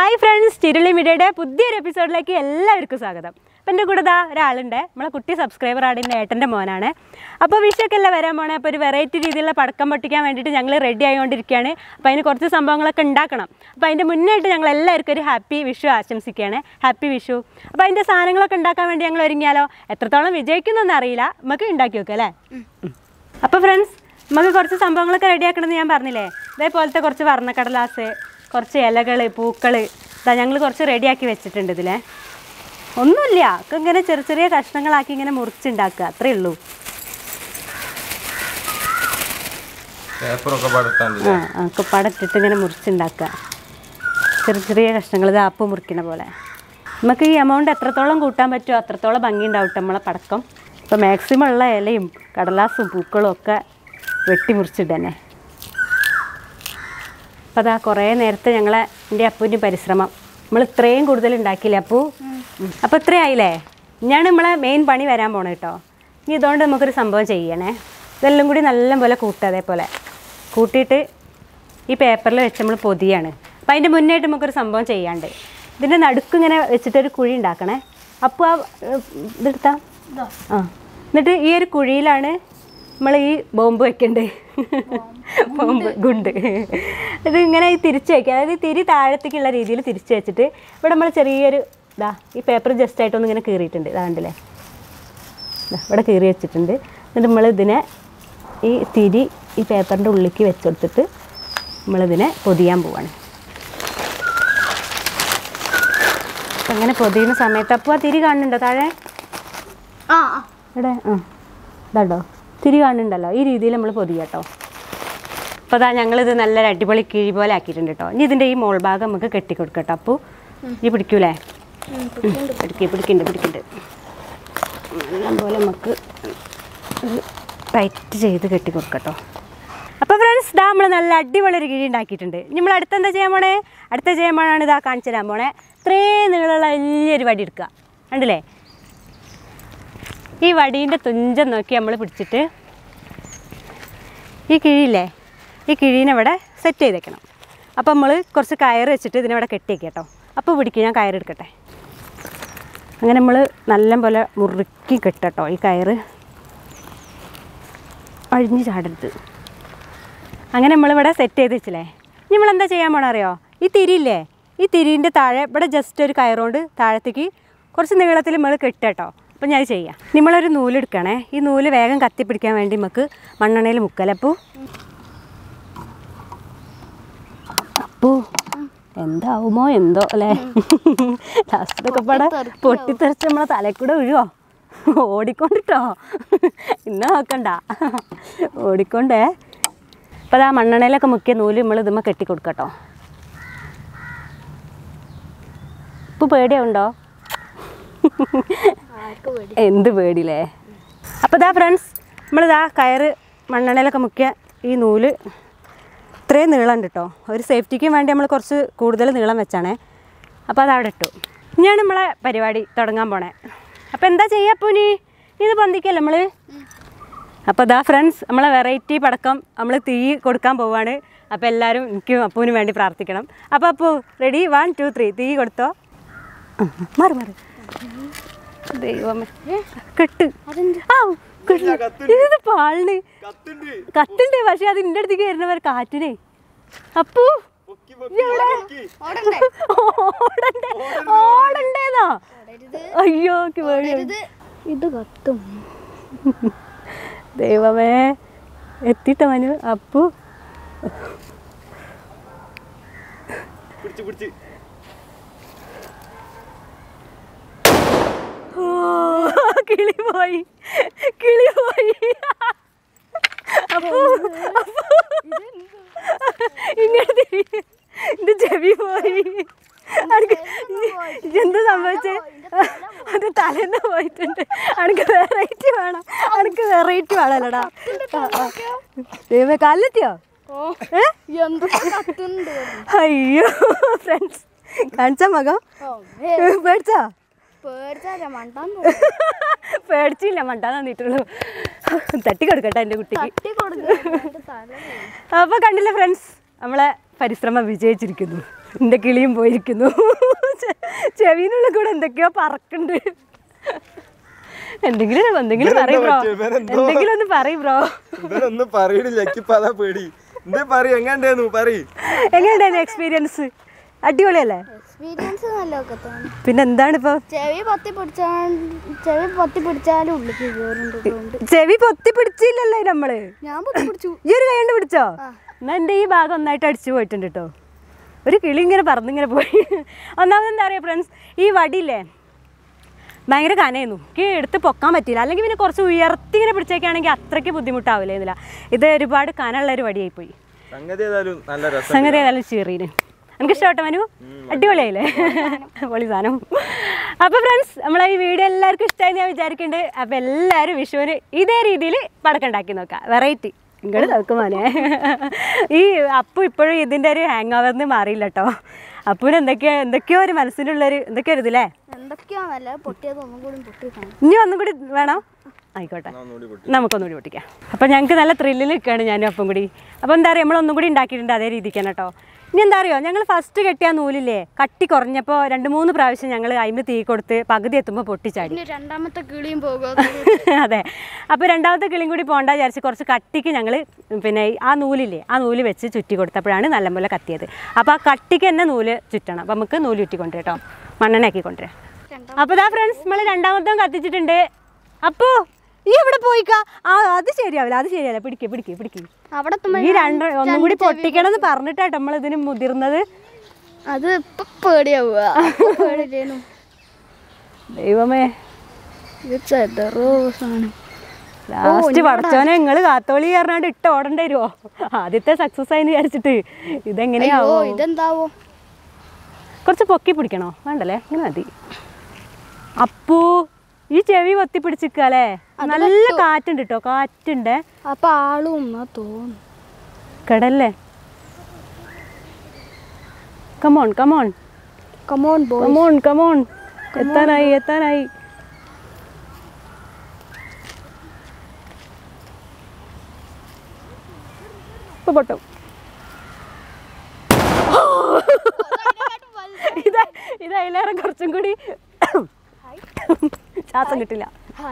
Hi friends ചിരുളി മീഡിയയുടെ പുതിയൊരു എപ്പിസോഡിലേക്ക് എല്ലാവർക്കും സ്വാഗതം അപ്പം എൻ്റെ കൂടെ ദാ ഒരാളുണ്ട് നമ്മളെ കുട്ടി സബ്സ്ക്രൈബർ ആണ് എൻ്റെ ഏട്ടൻ്റെ മോനാണ് അപ്പോൾ വിഷയൊക്കെ അല്ലേ വരാൻ പോണേ അപ്പോൾ ഒരു വെറൈറ്റി രീതിയിലുള്ള പടക്കം പൊട്ടിക്കാൻ വേണ്ടിയിട്ട് ഞങ്ങൾ റെഡി ആയിക്കൊണ്ടിരിക്കുകയാണ് അപ്പോൾ അതിന് കുറച്ച് സംഭവങ്ങളൊക്കെ ഉണ്ടാക്കണം അപ്പോൾ അതിൻ്റെ മുന്നായിട്ട് ഞങ്ങൾ എല്ലാവർക്കും ഒരു ഹാപ്പി വിഷു ആശംസിക്കുകയാണ് ഹാപ്പി വിഷു അപ്പോൾ അതിൻ്റെ സാധനങ്ങളൊക്കെ ഉണ്ടാക്കാൻ വേണ്ടി ഞങ്ങൾ ഒരുങ്ങിയാലോ എത്രത്തോളം വിജയിക്കുന്നൊന്നും അറിയില്ല നമുക്ക് ഉണ്ടാക്കി വെക്കാം അല്ലേ അപ്പോൾ ഫ്രണ്ട്സ് നമുക്ക് കുറച്ച് സംഭവങ്ങളൊക്കെ റെഡിയാക്കണമെന്ന് ഞാൻ പറഞ്ഞില്ലേ ഇതേപോലത്തെ കുറച്ച് വർണ്ണക്കടലാസ് കുറച്ച് ഇലകൾ പൂക്കൾ ഇതാ ഞങ്ങൾ കുറച്ച് റെഡിയാക്കി വെച്ചിട്ടുണ്ട് ഇതിലെ ഒന്നുമില്ല ഒക്കെ ഇങ്ങനെ ചെറിയ ചെറിയ കഷ്ണങ്ങളാക്കി ഇങ്ങനെ മുറിച്ചുണ്ടാക്കുക അത്രേ ഉള്ളൂ പേപ്പറൊക്കെ പടുത്താണ്ട് ആ ആ കുപ്പാടത്തിട്ട് ഇങ്ങനെ മുറിച്ചുണ്ടാക്കുക ചെറിയ ചെറിയ കഷ്ണങ്ങൾ ഇത് ആപ്പ് മുറിക്കണ പോലെ നമുക്ക് ഈ എമൗണ്ട് എത്രത്തോളം കൂട്ടാൻ പറ്റുമോ അത്രത്തോളം ഭംഗി ഉണ്ടാവും ട്ടോ നമ്മളെ പടക്കം ഇപ്പോൾ മാക്സിമം ഉള്ള ഇലയും കടലാസും പൂക്കളും ഒക്കെ വെട്ടി മുറിച്ചിട്ട് തന്നെ അപ്പോൾ അതാ കുറേ നേരത്തെ ഞങ്ങളെ എൻ്റെ അപ്പൂൻ്റെ പരിശ്രമം നമ്മൾ ഇത്രയും കൂടുതൽ ഉണ്ടാക്കിയില്ലേ അപ്പൂ അപ്പോൾ ഇത്രയും ആയില്ലേ ഇനിയാണ് നമ്മളെ മെയിൻ പണി വരാൻ പോണത് കേട്ടോ ഇനി ഇതുകൊണ്ട് നമുക്കൊരു സംഭവം ചെയ്യണേ ഇതെല്ലാം കൂടി നല്ലപോലെ കൂട്ടുക അതേപോലെ കൂട്ടിയിട്ട് ഈ പേപ്പറിൽ വെച്ച് നമ്മൾ പൊതിയാണ് അപ്പോൾ അതിൻ്റെ മുന്നായിട്ട് നമുക്കൊരു സംഭവം ചെയ്യാണ്ട് ഇതിൻ്റെ നടുക്ക് ഇങ്ങനെ വെച്ചിട്ടൊരു കുഴി ഉണ്ടാക്കണേ അപ്പോൾ ആ ഏഹ്, ഇതെടുത്താ ആ എന്നിട്ട് ഈ ഒരു കുഴിയിലാണ് നമ്മൾ ഈ ബോംബ് വെക്കണ്ടേ ബോംബ് ഗുണ്ട് ഇത് ഇങ്ങനെ ഈ തിരിച്ച് വയ്ക്കുക അതായത് ഈ തിരി താഴത്തേക്കുള്ള രീതിയിൽ തിരിച്ച് വെച്ചിട്ട് ഇവിടെ നമ്മൾ ചെറിയൊരു ഇതാ ഈ പേപ്പർ ജസ്റ്റ് ആയിട്ടൊന്ന് ഇങ്ങനെ കീറിയിട്ടുണ്ട് ഇതാ കണ്ടില്ലേ ദാ ഇവിടെ കീറി വെച്ചിട്ടുണ്ട് എന്നിട്ട് നമ്മൾ ഇതിനെ ഈ തിരി ഈ പേപ്പറിൻ്റെ ഉള്ളിലേക്ക് വെച്ച് കൊടുത്തിട്ട് നമ്മളിതിനെ പൊതിയാൻ പോവാണ് അപ്പം അങ്ങനെ പൊതിയുന്ന സമയത്ത് അപ്പോൾ ആ തിരി കാണുന്നുണ്ടോ താഴെ ആ ഇവിടെ ആ ഇതാട്ടോ തിരി കാണുന്നുണ്ടല്ലോ ഈ രീതിയിൽ നമ്മൾ പൊതിയാട്ടോ അപ്പോൾ അതാ ഞങ്ങളിത് നല്ലൊരു അടിപൊളി കിഴി പോലെ ആക്കിയിട്ടുണ്ട് കേട്ടോ ഇനി ഇതിൻ്റെ ഈ മോൾ ഭാഗം നമുക്ക് കെട്ടിക്കൊടുക്കട്ടോ അപ്പോൾ ഈ പിടിക്കൂലേ പിടിക്കുക പിടിക്കുന്നുണ്ട് പിടിക്കുന്നുണ്ട് നല്ലപോലെ നമുക്ക് ടൈറ്റ് ചെയ്ത് കെട്ടിക്കൊടുക്കട്ടോ അപ്പോൾ ഫ്രണ്ട്സ് ഇതാ നമ്മൾ നല്ല അടിപൊളി ഒരു കിഴി ഉണ്ടാക്കിയിട്ടുണ്ട് ഇനി നമ്മൾ അടുത്ത എന്താ ചെയ്യാൻ പോണേ അടുത്ത ചെയ്യാൻ പോണാണ് ഇതാ കാണിച്ചു തരാൻ പോണേ ഇത്രയും നീളമുള്ള വലിയൊരു വടി എടുക്കുക കണ്ടില്ലേ ഈ വടീൻ്റെ തുഞ്ചം നോക്കി നമ്മൾ പിടിച്ചിട്ട് ഈ കിഴിയില്ലേ ഈ കിഴീനെ ഇവിടെ സെറ്റ് ചെയ്തേക്കണം അപ്പോൾ നമ്മൾ കുറച്ച് കയറ് വെച്ചിട്ട് ഇതിനെ കെട്ടി വയ്ക്കുക കേട്ടോ അപ്പോൾ പിടിക്കും ഞാൻ കയറെടുക്കട്ടെ അങ്ങനെ നമ്മൾ നല്ല പോലെ മുറുക്കി കെട്ടട്ടോ ഈ കയറ് അഴിഞ്ഞ് ചാടരുത് അങ്ങനെ നമ്മളിവിടെ സെറ്റ് ചെയ്ത് വെച്ചില്ലേ ഇനി നമ്മൾ എന്താ ചെയ്യാൻ പോണ അറിയോ ഈ തിരിയില്ലേ ഈ തിരീൻ്റെ താഴെ ഇവിടെ ജസ്റ്റ് ഒരു കയറുകൊണ്ട് താഴത്തേക്ക് കുറച്ച് നീളത്തിൽ നമ്മൾ കെട്ടട്ടോ അപ്പം ഞാൻ അത് ചെയ്യാം നമ്മളൊരു നൂലെടുക്കണേ ഈ നൂല് വേഗം കത്തിപ്പിടിക്കാൻ വേണ്ടി നമുക്ക് മണ്ണെണ്ണയിൽ മുക്കലപ്പൂ അപ്പൂ എന്താവുമോ എന്തോ അല്ലേ ലാസ്റ്റൊക്കെ പാടെ പൊട്ടിത്തെറിച്ച് നമ്മളെ തലയിൽ കൂടെ വീഴുവോ ഓടിക്കൊണ്ടിട്ടോ ഇന്ന നോക്കണ്ട ഓടിക്കൊണ്ടേ അപ്പോൾ അത് ആ മണ്ണെണ്ണയിലൊക്കെ മുക്കിയ നൂല് നമ്മൾ ഇതുമ്മ കെട്ടി കൊടുക്കട്ടോ ഇപ്പം പേടിയുണ്ടോ ആർക്ക് പേടി എന്ത് പേടിയില്ലേ അപ്പോൾ ഇതാ ഫ്രണ്ട്സ് നമ്മളിതാ കയറ് മണ്ണെണ്ണയിലൊക്കെ മുക്കിയ ഈ നൂല് ഇത്രയും നീളമുണ്ട് കേട്ടോ ഒരു സേഫ്റ്റിക്കും വേണ്ടി നമ്മൾ കുറച്ച് കൂടുതൽ നീളം വെച്ചാണേ അപ്പോൾ അത് അവിടെ ഇട്ടു ഇനിയാണ് നമ്മളെ പരിപാടി തുടങ്ങാൻ പോണേ അപ്പോൾ എന്താ ചെയ്യുക അപ്പോൾ നീ ഇത് പൊന്തിക്കല്ലേ നമ്മൾ അപ്പോൾ ഇതാ ഫ്രണ്ട്സ് നമ്മളെ വെറൈറ്റി പടക്കം നമ്മൾ തീ കൊടുക്കാൻ പോവാണ് അപ്പോൾ എല്ലാവരും എനിക്കും അപ്പൂവിനും വേണ്ടി പ്രാർത്ഥിക്കണം അപ്പോൾ Appu ready one two three തീ കൊടുത്തോ ആ, മാറി മാറി ദൈവമേ കെട്ട് ആ കെട്ട് ഇത് പാളിന് കത്തുണ്ട് പക്ഷെ അത് എൻ്റെ അടുത്തേക്ക് വരുന്നവർ കാറ്റിനെ അപ്പൂ ഇയ്യെവിടെ? ഓടണ്ടേ ഓടണ്ടേന്നോ അയ്യോ എനിക്ക് പേടിയായി. ഇത് കത്തും ദൈവമേ എത്തിട്ട മനു അപ്പു ഓ, കിളി പോയി കിളി പോയി അപ്പു അപ്പു ഇങ്ങോട്ട് തിരി. എന്റെ ചെവി പോയി അനക്ക് എന്ത് സംഭവിച്ചേ അത് തലേന്ന് പോയിട്ടുണ്ട് അനക്ക് വെറൈറ്റി വേണം അനക്ക് വെറൈറ്റി വേണമല്ലടാ ദൈവമേ കാലെത്തിയോ ഏ? എന്തൊക്കെ കത്തുണ്ട് അയ്യോ ഫ്രണ്ട്സ് കാണിച്ച മകം പേടിച്ചോ പേടിച്ചാ മണ്ടാൻ പേടിച്ചില്ല മണ്ടാ തന്നിട്ടുള്ളൂ തട്ടി കൊടുക്കട്ടെ എൻ്റെ കുട്ടിക്ക് തട്ടി കൊടുക്കും തല അപ്പോൾ കണ്ടില്ലേ ഫ്രണ്ട്സ് നമ്മളെ പരിശ്രമം വിജയിച്ചിരിക്കുന്നു എൻ്റെ കിളിയും പോയിരിക്കുന്നു ചെ- ചെവിയിനുള്ള കൂടെ എന്തൊക്കെയോ പറക്കുന്നുണ്ട് എന്തെങ്കിലും എന്തെങ്കിലും പറയും ബ്രോ പറ്റിയെ? ഇവനെന്തോ? എന്തെങ്കിലും ഒന്ന് പറയും ബ്രോ ഇവരൊന്നും പറയണില്ല എനിക്കിപ്പോ അതാ പേടി എന്തേ പറ എങ്ങാണ്ടേന്നു പറയ് എങ്ങനെയുണ്ടായിരുന്നു എക്സ്പീരിയൻസ് അടിപൊളിയല്ലേ എക്സ്പീരിയൻസ് നല്ലതൊക്കെ തോന്നി പിന്നെ എന്താണ് ഇപ്പോൾ ചെവി പൊത്തി പിടിച്ചാൽ ചെവി പൊത്തി പിടിച്ചാലും ഉള്ളിക്ക് കയറുന്നുണ്ട് ചെവി പൊത്തി പിടിച്ചില്ലല്ലേ നമ്മള് ഞാൻ പൊത്തി പിടിച്ചു ഈ ഒരു കൈ കൊണ്ട് പിടിച്ചോ ആ. എന്നാ എൻ്റെ ഈ ഭാഗം ഒന്നായിട്ട് അടിച്ചു പോയിട്ടുണ്ട് കേട്ടോ ഒരു കിളി ഇങ്ങനെ പറന്നിങ്ങനെ പോയി ഒന്നാമത് എന്താ പറയുക ഫ്രണ്ട്സ് ഈ വടിയില്ലേ ഭയങ്കര കനയായിരുന്നു എനിക്ക് എടുത്ത് പൊക്കാൻ പറ്റിയില്ല അല്ലെങ്കിൽ പിന്നെ കുറച്ച് ഉയർത്തി ഇങ്ങനെ പിടിച്ചേക്കാണെങ്കിൽ അത്രയ്ക്ക് ബുദ്ധിമുട്ടാവില്ല ഇതില്ല ഇത് ഒരുപാട് കനമുള്ള ഒരു വടിയായി പോയി സംഗതി ഏതായാലും നല്ല രസം സംഗതി ഏതായാലും ചെറിയന് നമുക്ക് ഇഷ്ടപ്പെട്ട മനു അടിപൊളിയായില്ലേ പൊളി സാധനം അപ്പോൾ ഫ്രണ്ട്സ് നമ്മളെ ഈ വീഡിയോ എല്ലാവർക്കും ഇഷ്ടമായി ഞാൻ വിചാരിക്കുന്നുണ്ട് അപ്പോൾ എല്ലാവരും വിഷുവിന് ഇതേ രീതിയിൽ പടക്കം ഉണ്ടാക്കി നോക്കാം വെറൈറ്റി ഇങ്ങോട്ട് നോക്കും മോനെ ഈ അപ്പു ഇപ്പോഴും ഇതിൻ്റെ ഒരു ഹാങ് ഓവർന്ന് മാറിയില്ല കേട്ടോ അപ്പുവിന് എന്തൊക്കെയോ എന്തൊക്കെയോ ഒരു മനസ്സിനുള്ളൊരു എന്തൊക്കെയോ ഒരു ഇതില്ലേ എന്തൊക്കെയാണല്ല പൊട്ടിയത് ഒന്നും കൂടി പൊട്ടി കാണും ഇനി ഒന്നും കൂടി വേണോ ആയിക്കോട്ടെ ഒന്നുകൂടി പൊട്ടി. നമുക്കൊന്നുകൂടി പൊട്ടിക്കാം അപ്പോൾ ഞങ്ങൾക്ക് നല്ല ത്രില്ലിൽ നിൽക്കുകയാണ് ഞാനും അപ്പം കൂടി അപ്പോൾ എന്താ പറയുക നമ്മളൊന്നും കൂടി ഉണ്ടാക്കിയിട്ടുണ്ട് അതേ രീതിക്ക് തന്നെ കേട്ടോ ഇനി എന്താ അറിയോ ഞങ്ങൾ ഫസ്റ്റ് കെട്ടിയ നൂലില്ലേ കട്ടി കുറഞ്ഞപ്പോൾ രണ്ട് മൂന്ന് പ്രാവശ്യം ഞങ്ങൾ അതിന് തീ കൊടുത്ത് പകുതി എത്തുമ്പോൾ പൊട്ടിച്ചാടി പിന്നെ രണ്ടാമത്തെ കിളിയും പോകുക അതെ അപ്പോൾ രണ്ടാമത്തെ കിളിയും കൂടി പോകണ്ട വിചാരിച്ച് കുറച്ച് കട്ടിക്ക് ഞങ്ങൾ പിന്നെ ഈ ആ നൂലില്ലേ ആ നൂല് വെച്ച് ചുറ്റി കൊടുത്തപ്പോഴാണ് നല്ലപോലെ കത്തിയത് അപ്പോൾ ആ കട്ടിക്ക് തന്നെ നൂല് ചുറ്റണം അപ്പോൾ നമുക്ക് നൂല് ചുറ്റി കൊണ്ടുവരാം കേട്ടോ മണ്ണെണ്ണയാക്കി കൊണ്ടുവരാം അപ്പോൾ ഇതാ ഫ്രണ്ട്സ് നമ്മൾ രണ്ടാമത്തെ കത്തിച്ചിട്ടുണ്ട് അപ്പോൾ ഈ എവിടെ പോയിക്കാ ആ അത് ശരിയാവില്ല അത് ശരിയല്ല പിടിക്ക് പിടിക്ക് പിടിക്ക് അവിടെ ഈ രണ്ട് ഒന്നും കൂടി പൊട്ടിക്കണം എന്ന് പറഞ്ഞിട്ടാട്ടോ നമ്മൾ ഇതിന് മുതിർന്നത് അത് ഇപ്പൊ പേടിയാവുക പേടില്ലേന്നു ദൈവമേ ഇത് ചെതറോ സാധനം ലാസ്റ്റ് പടച്ചോനെ നിങ്ങൾ കാത്തോളി പറഞ്ഞാണ്ട് ഇട്ട് ഓടേണ്ടി വരുമോ ആദ്യത്തെ സക്സസ് ആയി വിചാരിച്ചിട്ട് അയ്യോ ഇതെങ്ങനെയാവോ ഇതെന്താവോ കുറച്ച് പൊക്കി പിടിക്കണോ വേണ്ടല്ലേ ഇങ്ങനെ മതി അപ്പൂ ഈ ചെവി പൊത്തി പിടിച്ചിക്കല്ലേ നല്ല കാറ്റുണ്ട് കേട്ടോ കാറ്റുണ്ട് അപ്പൊ ആളും എന്നാ തോന്നുന്നു കടല്ലേ കമോൺ കമോൺ കമോൺ ബോ കമോൺ കമോൺ എത്താനായി എത്താനായി ഇപ്പൊ പൊട്ടും ഇത് ഇത് അതിലേറെ കുറച്ചും കൂടി ശ്വാസം കിട്ടില്ല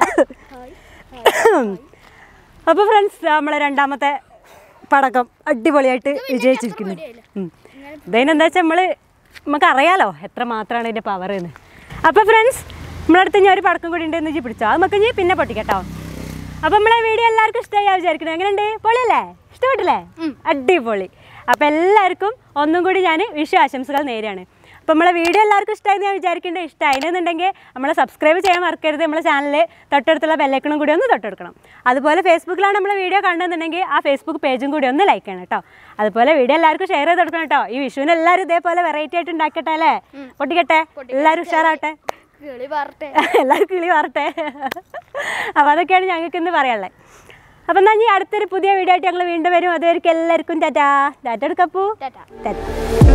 അപ്പോൾ ഫ്രണ്ട്സ് നമ്മളെ രണ്ടാമത്തെ പടക്കം അടിപൊളിയായിട്ട് വിജയിച്ചിരിക്കുന്നു ഉം. ഇതിനെന്താ വെച്ചാൽ നമ്മൾ നമുക്ക് അറിയാലോ എത്ര മാത്രമാണ് ഇതിൻ്റെ പവർ എന്ന് അപ്പോൾ ഫ്രണ്ട്സ് നമ്മളടുത്ത് ഞാൻ ഒരു പടക്കം കൂടി ഉണ്ടെന്ന് വെച്ച് പിടിച്ചോ അത് നമുക്ക് ഇനി പിന്നെ പൊട്ടിക്കട്ടോ അപ്പോൾ നമ്മളെ വീഡിയോ എല്ലാവർക്കും ഇഷ്ടമായി വിചാരിക്കണം എങ്ങനെയുണ്ട് പൊളിയല്ലേ ഇഷ്ടപ്പെട്ടില്ലേ അടിപൊളി അപ്പോൾ എല്ലാവർക്കും ഒന്നും കൂടി ഞാൻ വിഷു ആശംസകൾ നേരെയാണ് അപ്പോൾ നമ്മളെ വീഡിയോ എല്ലാവർക്കും ഇഷ്ടമായി ഞാൻ വിചാരിക്കേണ്ടത് ഇഷ്ടമായിരുന്നുണ്ടെങ്കിൽ നമ്മളെ സബ്സ്ക്രൈബ് ചെയ്യാൻ മറക്കരുത് നമ്മളെ ചാനൽ തൊട്ടടുത്തുള്ള ബെല്ലൈക്കണും കൂടി ഒന്ന് തൊട്ടെടുക്കണം അതുപോലെ ഫേസ്ബുക്കിലാണ് നമ്മളെ വീഡിയോ കണ്ടെന്നുണ്ടെങ്കിൽ ആ ഫേസ്ബുക്ക് പേജും കൂടി ഒന്ന് ലൈക്ക് ചെയ്യണം കേട്ടോ അതുപോലെ വീഡിയോ എല്ലാവർക്കും ഷെയർ ചെയ്ത് കൊടുക്കണം കേട്ടോ ഈ വിഷുവിന് എല്ലാവരും ഇതേപോലെ വെറൈറ്റി ആയിട്ട് ഉണ്ടാക്കട്ടെ അല്ലേ പൊട്ടിക്കട്ടെ എല്ലാവരും ഉഷാറാവട്ടെ കിളി പറട്ടെ എല്ലാവരും കിളി മാറട്ടെ അപ്പോൾ അതൊക്കെയാണ് ഞങ്ങൾക്ക് ഇന്ന് പറയാനുള്ളത് അപ്പം എന്നാൽ ഇനി അടുത്തൊരു പുതിയ വീഡിയോ ആയിട്ട് ഞങ്ങൾ വീണ്ടും വരും അതുവരെയ്ക്കും എല്ലാവർക്കും ടാറ്റാ ടാറ്റ എടുക്കപ്പൂ ടാറ്റാ ടാറ്റ